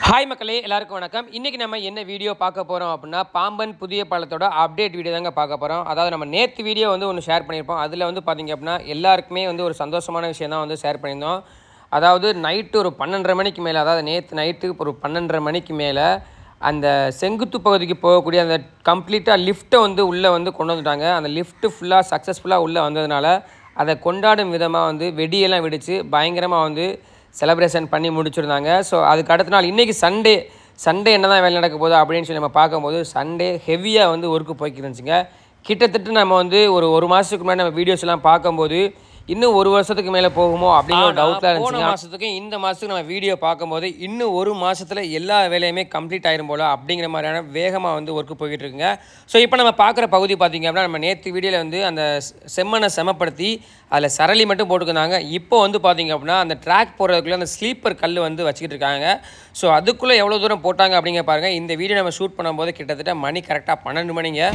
hi மக்களே எல்லாருக்கும் வணக்கம் இன்றைக்கி நம்ம என்ன வீடியோ பார்க்க போகிறோம் அப்படின்னா பாம்பன் புதிய பாலத்தோட அப்டேட் வீடியோ தாங்க பார்க்க போகிறோம் அதாவது நம்ம நேற்று வீடியோ வந்து ஒன்று ஷேர் பண்ணியிருப்போம் அதில் வந்து பார்த்திங்க அப்படின்னா எல்லாருக்குமே வந்து ஒரு சந்தோஷமான விஷயம் தான் வந்து ஷேர் பண்ணியிருந்தோம் அதாவது நைட்டு ஒரு பன்னெண்டரை மணிக்கு மேலே அதாவது நேற்று நைட்டு ஒரு பன்னெண்டரை மணிக்கு மேலே அந்த செங்குத்து பகுதிக்கு போகக்கூடிய அந்த கம்ப்ளீட்டாக லிஃப்ட்டை வந்து உள்ளே வந்து கொண்டு வந்துட்டாங்க அந்த லிஃப்ட்டு ஃபுல்லாக சக்ஸஸ்ஃபுல்லாக உள்ளே வந்ததுனால அதை கொண்டாடும் விதமாக வந்து வெடியெல்லாம் வெடித்து பயங்கரமாக வந்து செலப்ரேஷன் பண்ணி முடிச்சிருந்தாங்க ஸோ அதுக்கு அடுத்த நாள் இன்றைக்கி சண்டே சண்டே என்ன தான் வேலை நடக்க போகுது அப்படின்னு சொல்லி நம்ம பார்க்கும்போது சண்டே ஹெவியாக வந்து ஒர்க்கு போய்க்கிருந்துச்சுங்க கிட்டத்தட்ட நம்ம வந்து ஒரு ஒரு மாதத்துக்கு முன்னாடி நம்ம வீடியோஸ் எல்லாம் பார்க்கும்போது இன்னும் ஒரு வருஷத்துக்கு மேலே போகுமோ அப்படிங்கிற ஒரு டவுட்லாம் இருந்துச்சு போன மாதத்துக்கும் இந்த மாதத்துக்கு நம்ம வீடியோ பார்க்கும்போது இன்னும் ஒரு மாதத்தில் எல்லா வேலையுமே கம்ப்ளீட் ஆயிரும் போல அப்படிங்கிற மாதிரியான வேகமாக வந்து ஒர்க்கு போய்கிட்டு இருக்குங்க ஸோ இப்போ நம்ம பார்க்குற பகுதி பார்த்திங்க அப்படின்னா நம்ம நேற்று வீடியோவில் வந்து அந்த செம்மனை செமப்படுத்தி அதில் சரளி மட்டும் போட்டுக்கிருந்தாங்க இப்போ வந்து பார்த்திங்க அப்படின்னா அந்த ட்ராக் போடுறதுக்குள்ளே அந்த ஸ்லீப்பர் கல் வந்து வச்சுக்கிட்டு இருக்காங்க ஸோ அதுக்குள்ளே எவ்வளோ தூரம் போட்டாங்க அப்படிங்க பாருங்கள் இந்த வீடியோ நம்ம ஷூட் பண்ணும்போது கிட்டத்தட்ட மணி கரெக்டாக பன்னெண்டு மணிங்க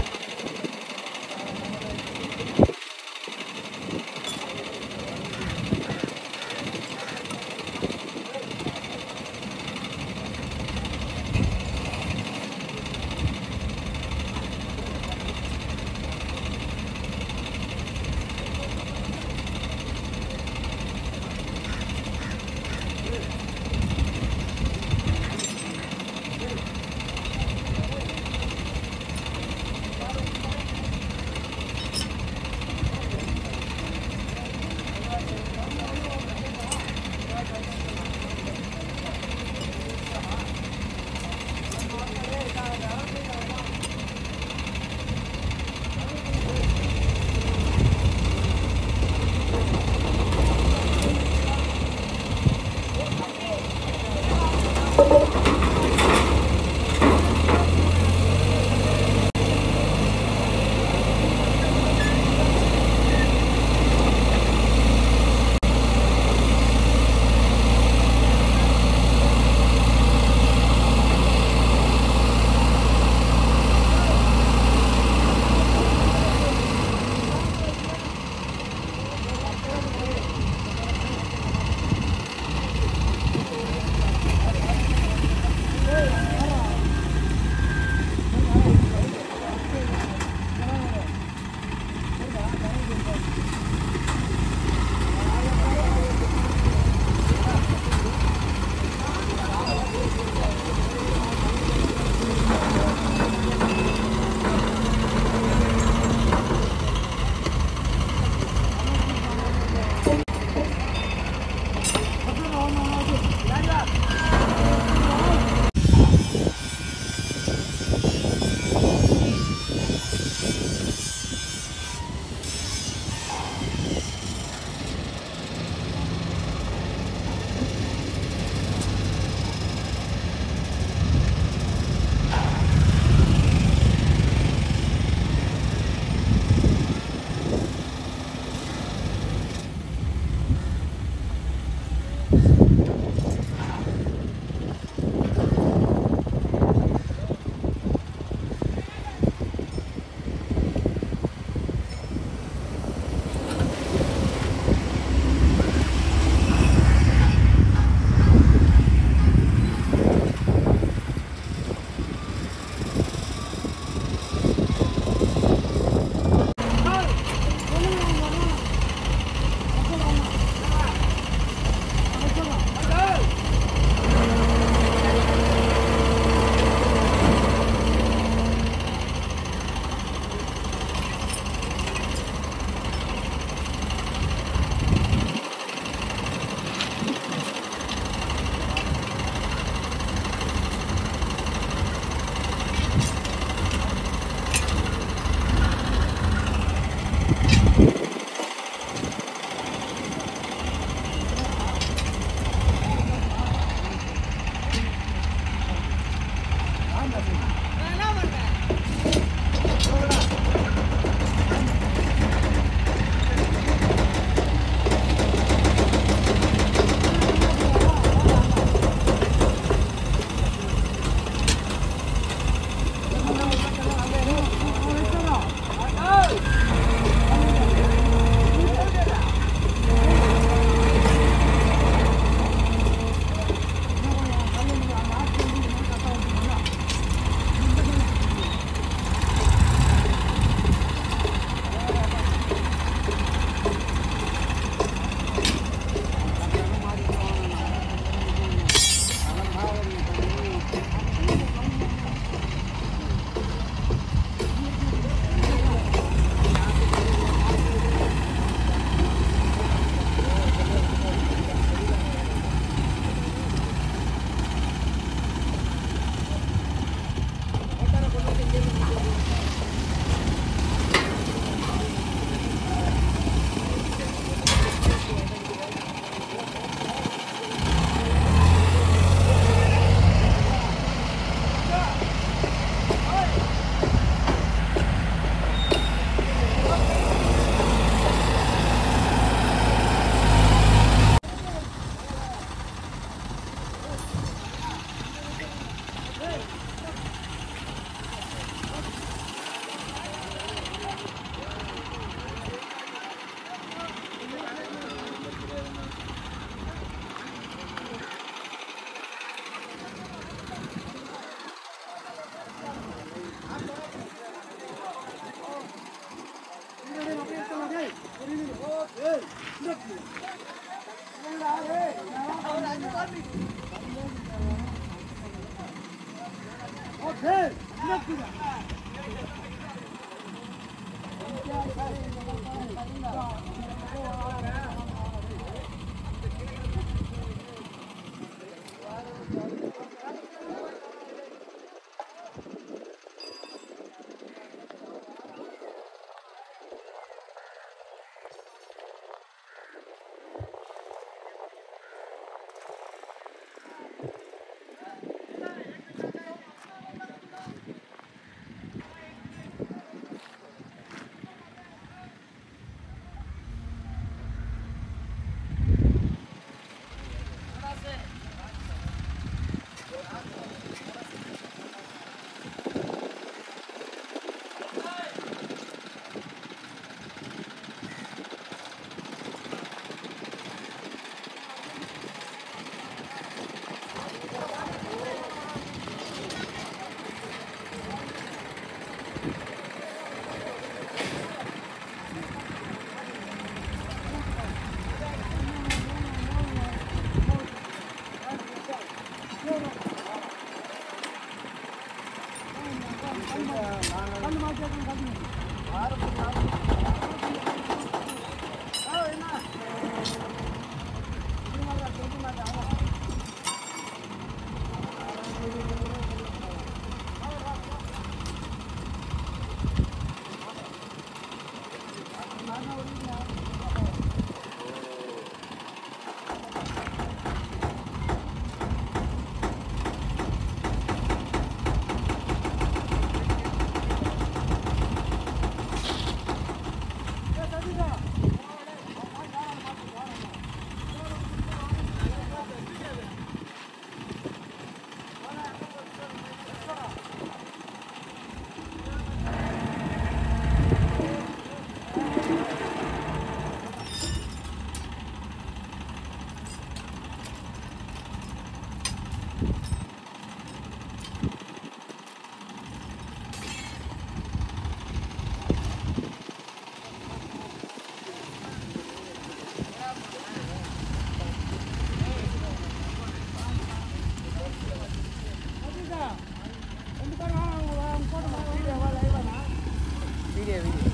வீடியோ வீடியோ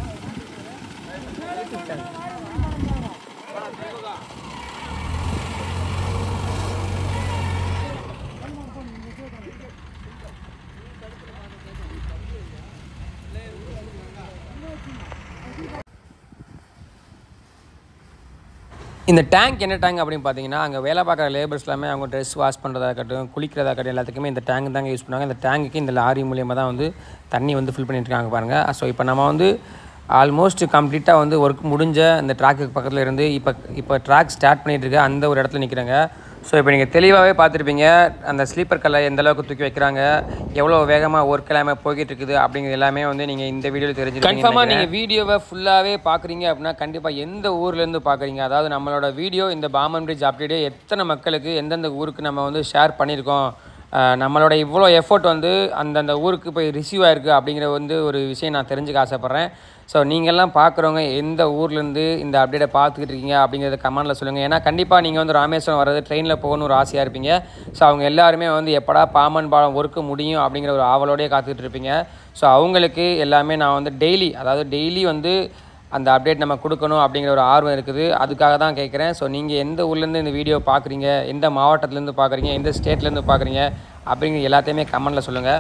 இந்த டேங்க் என்ன டேங்க் அப்படின்னு பார்த்தீங்கன்னா அங்கே வேலை பார்க்குற லேபர்ஸ் எல்லாமே அவங்க ட்ரெஸ் வாஷ் பண்ணுறதா இருக்கட்டும் குளிக்கிறதா இருக்கட்டும் எல்லாத்துக்குமே இந்த டேங்க் தாங்க யூஸ் பண்ணுவாங்க இந்த டேங்குக்கு இந்த லாரி மூலியமாக தான் வந்து தண்ணி வந்து ஃபில் பண்ணிட்டு இருக்காங்க பாருங்கள் ஸோ இப்போ நம்ம வந்து ஆல்மோஸ்ட் கம்ப்ளீட்டாக வந்து ஒர்க் முடிஞ்ச இந்த ட்ராக்குக்கு பக்கத்தில் இருந்து இப்போ இப்போ ட்ராக் ஸ்டார்ட் பண்ணிட்டு இருக்க அந்த ஒரு இடத்துல நிற்கிறேங்க ஸோ இப்போ நீங்கள் தெளிவாகவே பார்த்துருப்பீங்க அந்த ஸ்லீப்பர் கல்லை எந்த அளவுக்கு தூக்கி வைக்கிறாங்க எவ்வளோ வேகமாக ஒர்க் எல்லாமே போய்கிட்டு இருக்குது அப்படிங்கிறது எல்லாமே வந்து நீங்கள் இந்த வீடியோவில் தெரிஞ்சுருக்கீங்க கன்ஃபார்மாக நீங்கள் வீடியோவை ஃபுல்லாகவே பார்க்குறீங்க அப்படின்னா கண்டிப்பாக எந்த ஊர்லேருந்து பார்க்குறீங்க அதாவது நம்மளோட வீடியோ இந்த பாமன் பிரிட்ஜ் அப்டேட்டே எத்தனை மக்களுக்கு எந்தெந்த ஊருக்கு நம்ம வந்து ஷேர் பண்ணியிருக்கோம் அஹ் நம்மளோட இவ்வளோ எஃபோர்ட் வந்து அந்தந்த ஊருக்கு போய் ரிசீவ் ஆயிருக்கு அப்படிங்கிற வந்து ஒரு விஷயம் நான் தெரிஞ்சுக்க ஆசைப்பட்றேன் ஸோ நீங்கள்லாம் பார்க்குறவங்க எந்த ஊர்லேருந்து இந்த அப்டேட்டை பார்த்துக்கிட்டு இருக்கீங்க அப்படிங்கிறத கமெண்டில் சொல்லுங்கள் ஏன்னா கண்டிப்பாக நீங்கள் வந்து ராமேஸ்வரம் வர்றது ட்ரெயினில் போகணும்னு ஒரு ஆசையாக இருப்பீங்க ஸோ அவங்க எல்லாருமே வந்து எப்படா பாமன் பாலம் ஒர்க்கு முடியும் அப்படிங்கிற ஒரு ஆவலோடயே காத்துக்கிட்டு இருப்பீங்க ஸோ அவங்களுக்கு எல்லாமே நான் வந்து டெய்லி அதாவது டெய்லி வந்து அந்த அப்டேட் நம்ம கொடுக்கணும் அப்படிங்கிற ஒரு ஆர்வம் இருக்குது அதுக்காக தான் கேட்குறேன் ஸோ நீங்கள் எந்த ஊர்லேருந்து இந்த வீடியோ பார்க்குறீங்க எந்த மாவட்டத்துலேருந்து பார்க்குறீங்க எந்த ஸ்டேட்லேருந்து பார்க்குறீங்க அப்படிங்கிற எல்லாத்தையுமே கமெண்டில் சொல்லுங்கள்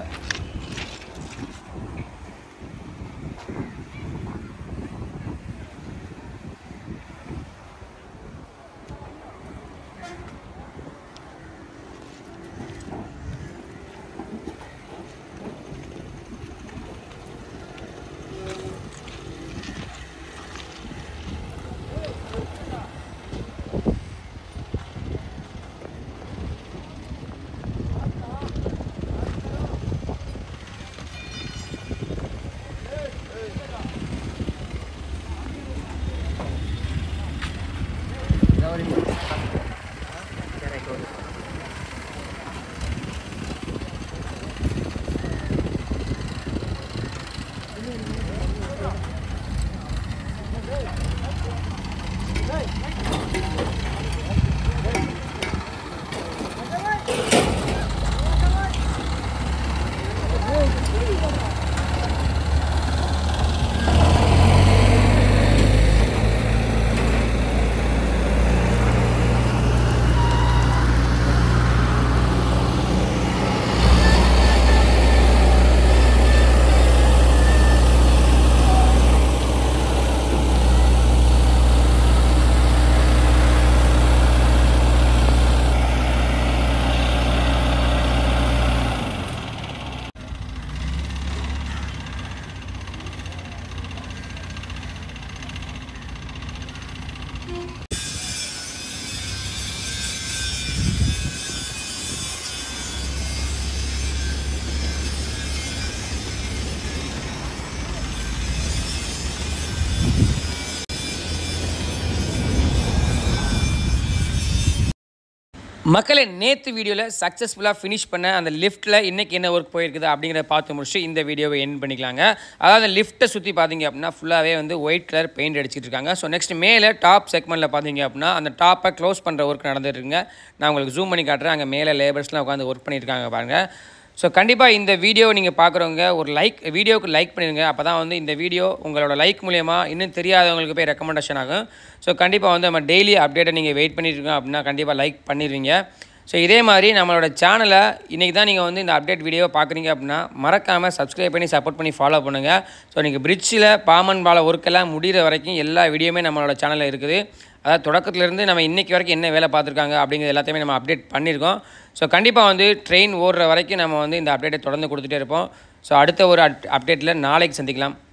மக்களே நேற்று வீடியோவில் சக்ஸஸ்ஃபுல்லாக ஃபினிஷ் பண்ண அந்த லிஃப்ட்டில் இன்றைக்கி என்ன ஒர்க் போயிருக்குது அப்படிங்கிறத பார்த்து முடிச்சு இந்த வீடியோவை என் பண்ணிக்கலாங்க அதாவது லிஃப்ட்டை சுற்றி பார்த்தீங்க அப்படின்னா ஃபுல்லாகவே வந்து ஒயிட் கலர் பெயிண்ட் அடிச்சிட்டு இருக்காங்க ஸோ நெக்ஸ்ட் மேலே டாப் செக்மெண்ட்டில் பார்த்தீங்க அப்படின்னா அந்த டாப்பை க்ளோஸ் பண்ணுற ஒர்க் நடந்துட்டு இருக்குங்க நான் உங்களுக்கு ஜூம் பண்ணி காட்டுறேன் அங்கே மேலே லேபர்ஸ்லாம் உட்காந்து ஒர்க் பண்ணியிருக்காங்க பாருங்கள் ஸோ கண்டிப்பாக இந்த வீடியோ நீங்கள் பார்க்குறவங்க ஒரு லைக் வீடியோவுக்கு லைக் பண்ணிடுங்க அப்போ தான் வந்து இந்த வீடியோ உங்களோட லைக் மூலயமா இன்னும் தெரியாதவங்களுக்கு போய் ரெக்கமெண்டேஷன் ஆகும் ஸோ கண்டிப்பாக வந்து நம்ம டெய்லி அப்டேட்டை நீங்கள் வெயிட் பண்ணியிருக்கோம் அப்படின்னா கண்டிப்பாக லைக் பண்ணிடுவீங்க ஸோ இதே மாதிரி நம்மளோட சேனலை இன்றைக்கி தான் நீங்கள் வந்து இந்த அப்டேட் வீடியோ பார்க்குறீங்க அப்படின்னா மறக்காமல் சப்ஸ்கிரைப் பண்ணி சப்போர்ட் பண்ணி ஃபாலோ பண்ணுங்கள் ஸோ நீங்கள் பிரிட்ஜில் பாமன் பால ஒர்க்கெல்லாம் முடிகிற வரைக்கும் எல்லா வீடியோவுமே நம்மளோட சேனலில் இருக்குது அதாவது தொடக்கத்துலேருந்து நம்ம இன்றைக்கி வரைக்கும் என்ன வேலை பார்த்துருக்காங்க அப்படிங்கிறது எல்லாத்தையுமே நம்ம அப்டேட் பண்ணியிருக்கோம் ஸோ கண்டிப்பாக வந்து ட்ரெயின் ஓடுற வரைக்கும் நம்ம வந்து இந்த அப்டேட்டை தொடர்ந்து கொடுத்துட்டே இருப்போம் ஸோ அடுத்த ஒரு அப் அப்டேட்டில் நாளைக்கு சந்திக்கலாம்